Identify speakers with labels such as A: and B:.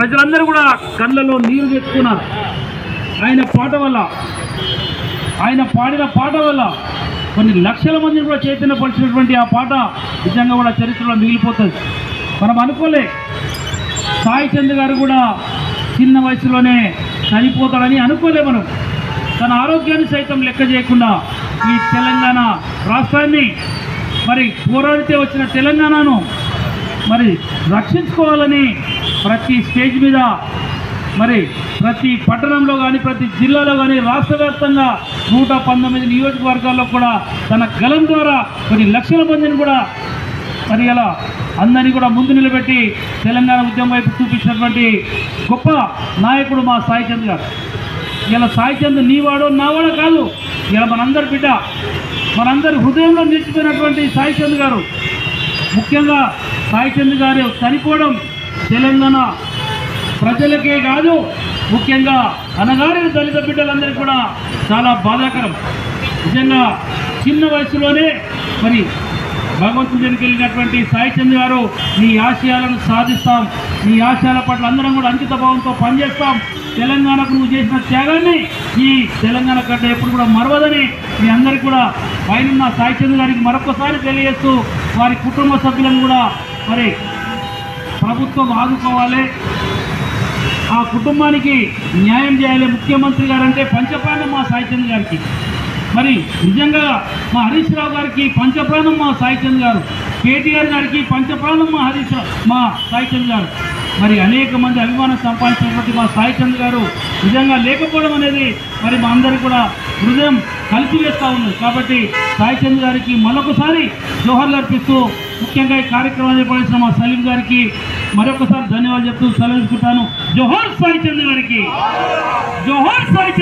A: ప్రజలందరూ కూడా కళ్ళలో నీరు తెచ్చుకున్నారు ఆయన పాట వల్ల ఆయన పాడిన పాట వల్ల కొన్ని లక్షల మందిని కూడా చైతన్యపరిచినటువంటి ఆ పాట నిజంగా కూడా చరిత్రలో మిగిలిపోతుంది మనం అనుకోలే సాయి చంద్ గారు కూడా చిన్న వయసులోనే చనిపోతాడని అనుకోలే మనం తన ఆరోగ్యాన్ని సైతం లెక్క చేయకుండా ఈ తెలంగాణ రాష్ట్రాన్ని మరి పోరాడితే వచ్చిన తెలంగాణను మరి రక్షించుకోవాలని ప్రతి స్టేజ్ మీద మరి ప్రతి పట్టణంలో కానీ ప్రతి జిల్లాలో కానీ రాష్ట్ర వ్యాప్తంగా నూట పంతొమ్మిది నియోజకవర్గాల్లో కూడా తన గలం ద్వారా కొన్ని లక్షల మందిని కూడా మరి ఇలా అందరినీ కూడా ముందు నిలబెట్టి తెలంగాణ ఉద్యమం వైపు చూపించినటువంటి గొప్ప నాయకుడు మా సాయి చంద్ గారు ఇలా సాయి చంద్ నీవాడో నావాడో కాదు ఇలా మనందరి బిడ్డ మనందరి హృదయంలో నిలిచిపోయినటువంటి సాయి చంద్ గారు ముఖ్యంగా సాయి చంద్ గారు చనిపోవడం తెలంగాణ ప్రజలకే కాదు ముఖ్యంగా అనగారిన దళిత బిడ్డలందరికీ కూడా చాలా బాధాకరం నిజంగా చిన్న వయసులోనే మరి భగవంతుని దగ్గరికి వెళ్ళినటువంటి సాయి చంద్ గారు నీ ఆశయాలను సాధిస్తాం నీ ఆశయాల పట్ల అందరం కూడా అంకిత భావంతో పనిచేస్తాం తెలంగాణకు నువ్వు చేసిన త్యాగాన్ని ఈ తెలంగాణ గడ్డ ఎప్పుడు కూడా మరవదని మీ అందరికీ కూడా పైన సాయి చంద్ గారికి మరొకసారి తెలియజేస్తూ వారి కుటుంబ సభ్యులను కూడా మరి ప్రభుత్వం ఆదుకోవాలి ఆ కుటుంబానికి న్యాయం చేయాలి ముఖ్యమంత్రి గారు అంటే పంచప్రాణం మా సాయిచంద్ గారికి మరి నిజంగా మా హరీష్ రావు గారికి పంచప్రాణం మా సాయిచంద్ గారు కేటీఆర్ గారికి పంచప్రాణం మా హరీష్ రావు మా సాయిచంద్ గారు మరి అనేక మంది అభిమానం సంపాదించినటువంటి మా సాయిచంద్ గారు నిజంగా లేకపోవడం అనేది మరి మా అందరికీ కూడా హృదయం కలిసివేస్తూ ఉంది కాబట్టి సాయిచంద్ గారికి మరొకసారి జోహర్లు అర్పిస్తూ ముఖ్యంగా ఈ కార్యక్రమాన్ని నిర్వహించిన మా సలీం గారికి మరొకసారి ధన్యవాదాలు చెప్తూ సెలవుకుంటాను జోహర్ సాయిచంద్ గారికి జోహర్ సాయిచంద్